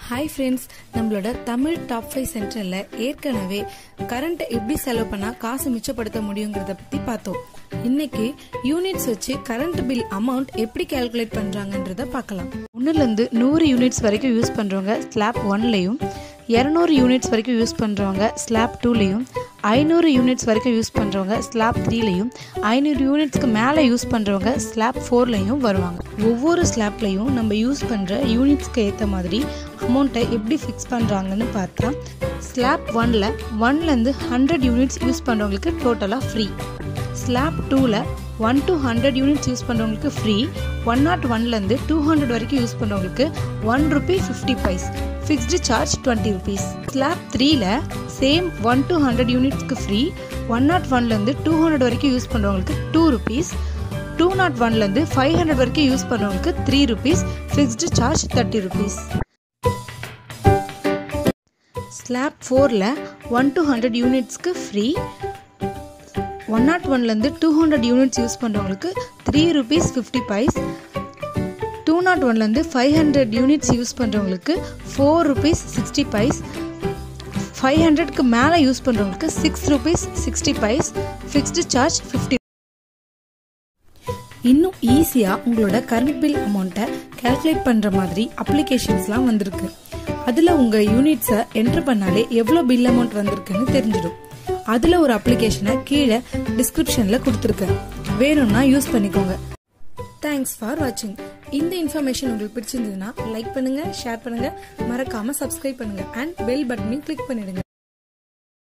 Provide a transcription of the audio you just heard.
hi friends நம்மளோட Tamil top five சென்டரில் ஏற்கனவே கரண்ட் எப்படி செலவு பண்ணால் காசு மிச்சப்படுத்த முடியுங்கிறத பற்றி பார்த்தோம் இன்னைக்கு யூனிட்ஸ் வச்சு கரண்ட் பில் அமௌண்ட் எப்படி கால்குலேட் பண்ணுறாங்கன்றத பார்க்கலாம் ஒன்றுலேருந்து நூறு யூனிட்ஸ் வரைக்கும் யூஸ் பண்ணுறவங்க ஸ்லாப் ஒன்லையும் இரநூறு யூனிட்ஸ் வரைக்கும் யூஸ் பண்ணுறவங்க ஸ்லாப் டூலையும் ஐநூறு யூனிட்ஸ் வரைக்கும் யூஸ் பண்ணுறவங்க ஸ்லாப் த்ரீலையும் ஐநூறு யூனிட்ஸ்க்கு மேலே யூஸ் பண்ணுறவங்க ஸ்லாப் ஃபோர்லையும் வருவாங்க ஒவ்வொரு ஸ்லாப்லையும் நம்ம யூஸ் பண்ணுற யூனிட்ஸ்க்கு ஏற்ற மாதிரி அமௌண்ட்டை எப்படி ஃபிக்ஸ் பண்ணுறாங்கன்னு பார்த்தா ஸ்லாப் ஒனில் ஒன்லேருந்து ஹண்ட்ரட் யூனிட்ஸ் யூஸ் பண்ணுறவங்களுக்கு டோட்டலாக ஃப்ரீ ஸ்லாப் டூவில் one to hundred units use பண்ணுறவங்களுக்கு ஃப்ரீ ஒன் நாட் ஒன்லேருந்து டூ ஹண்ட்ரட் வரைக்கும் யூஸ் பண்ணுறவங்களுக்கு one rupee fifty paise fixed charge twenty rupees slab த்ரீல சேம் ஒன் டு ஹண்ட்ரட் யூனிட்ஸ்க்கு ஃப்ரீ ஒன் நாட் ஒன்லேருந்து டூ ஹண்ட்ரட் வரைக்கும் யூஸ் பண்ணுறவங்களுக்கு டூ ருபீஸ் டூ நாட் ஒன்லேருந்து ஃபைவ் ஹண்ட்ரட் வரைக்கும் யூஸ் பண்ணுறவங்களுக்கு three rupees fixed charge thirty rupees slab ஃபோரில் one to hundred யூனிட்ஸ்க்கு ஃப்ரீ ஒன் நாட் ஒன்லேருந்து டூ ஹண்ட்ரட் யூனிட்ஸ் யூஸ் பண்ணுறவங்களுக்கு three rupees fifty paise two naught ஒன்லேருந்து ஃபைவ் ஹண்ட்ரட் யூனிட்ஸ் யூஸ் பண்ணுறவங்களுக்கு four rupees sixty paise five ஹண்ட்ரட்க்கு மேலே use பண்ணுறவங்களுக்கு six rupees sixty paise fixed charge fifty இன்னும் ஈஸியாக உங்களோட கரண்ட் பில் அமௌண்ட்டை கால்குலேட் பண்ணுற மாதிரி அப்ளிகேஷன்ஸ்லாம் வந்திருக்கு அதில் உங்கள் யூனிட்ஸை என்ட்ரு பண்ணாலே எவ்வளோ பில் அமௌண்ட் வந்திருக்குன்னு தெரிஞ்சிடும் அதில் ஒரு அப்ளிகேஷனை கீழே டிஸ்கிரிப்ஷனில் கொடுத்துருக்கேன் வேணும்னா யூஸ் பண்ணிக்கோங்க தேங்க்ஸ் ஃபார் வாட்சிங் இந்த இன்ஃபர்மேஷன் உங்களுக்கு பிடிச்சிருந்ததுன்னா லைக் பண்ணுங்க ஷேர் பண்ணுங்க மறக்காம சப்ஸ்கிரைப் பண்ணுங்க அண்ட் பெல் பட்டனையும் கிளிக் பண்ணிடுங்க